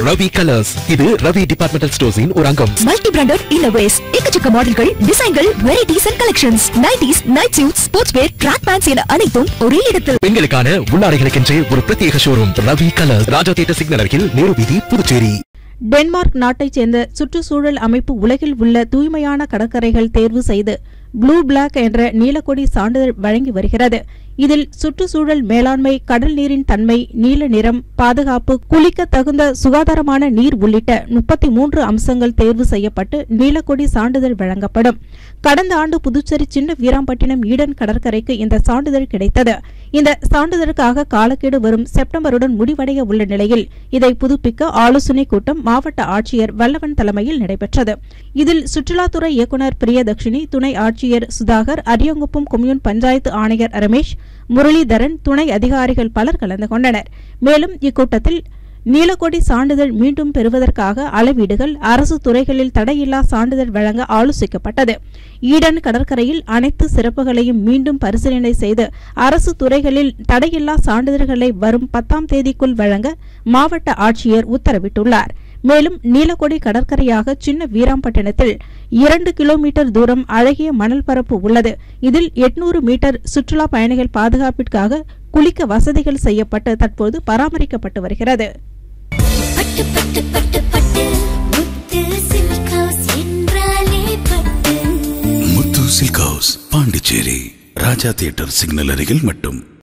Ravi colours இது Ravi departmental ஸ்டோர்ஸின் ஒரு அங்கம் மல்டி பிராண்டட் இன்னோவேஸ் எக்கச்சக்க மாடல்கள் டிசைன்கள் varieties and collections nighties night suit sports wear track pants என அனைத்தும் ஒரே இடத்தில் பெண்களுக்கான உள்ளாடைகளுக்கென்றே ஒரு பிரத்யேக showroom Ravi colours Raja theatre signal அருகில் நேரு வீதி புதுச்சேரி டென்மார்க் நாட்டைச் சேர்ந்த சுற்றுச்சூழல் அமைப்பு உலகில் உள்ள தூய்மையான கடற்கரைகள் தேர்வு செய்து ப்ளூ பிளாக் என்ற நீலக்கொடி சான்றிதழ் வழங்கி வருகிறது இதில் சுற்றுச்சூழல் மேலாண்மை கடல் நீரின் தன்மை நீல நிறம் பாதுகாப்பு குளிக்க தகுந்த சுகாதாரமான நீர் உள்ளிட்ட முப்பத்தி மூன்று அம்சங்கள் தேர்வு செய்யப்பட்டு நீலக்கொடி சான்றிதழ் வழங்கப்படும் கடந்த ஆண்டு புதுச்சேரி சின்ன வீராம்பட்டினம் ஈடன் கடற்கரைக்கு இந்த சான்றிதழ் கிடைத்தது இந்த சான்றிதழுக்காக காலக்கெடு வரும் செப்டம்பருடன் முடிவடைய உள்ள நிலையில் இதை புதுப்பிக்க ஆலோசனைக் கூட்டம் மாவட்ட ஆட்சியர் வல்லவன் தலைமையில் நடைபெற்றது இதில் சுற்றுலாத்துறை இயக்குநர் பிரியதர்ஷினி துணை ஆட்சியர் சுதாகர் அரியங்குப்பம் கொம்யூன் பஞ்சாயத்து ஆணையர் ரமேஷ் முரளிதரன் துணை அதிகாரிகள் பலர் கலந்து கொண்டனர் மேலும் இக்கூட்டத்தில் நீலக்கொடி சான்றிதழ் மீண்டும் பெறுவதற்காக அளவீடுகள் அரசு துறைகளில் தடையில்லா சான்றிதழ் வழங்க ஆலோசிக்கப்பட்டது ஈடன் கடற்கரையில் அனைத்து சிறப்புகளையும் மீண்டும் பரிசீலனை செய்து அரசு துறைகளில் தடையில்லா சான்றிதழ்களை வரும் பத்தாம் தேதிக்குள் வழங்க மாவட்ட ஆட்சியர் உத்தரவிட்டுள்ளார் மேலும் நீலக்கொடி கடற்கரையாக சின்ன வீராம்பட்டினத்தில் இரண்டு கிலோமீட்டர் தூரம் அழகிய மணல் பரப்பு உள்ளது இதில் எட்நூறு மீட்டர் சுற்றுலா பயணிகள் பாதுகாப்பிற்காக குளிக்க வசதிகள் செய்யப்பட்டு தற்போது பராமரிக்கப்பட்டு வருகிறது பட்டு பட்டு பட்டு பட்டு முத்து சில்க் ஹவுஸ் என்றாலே பட்டு Muthu silk house Pondicherry Raja theatre signal அருகில் மட்டும்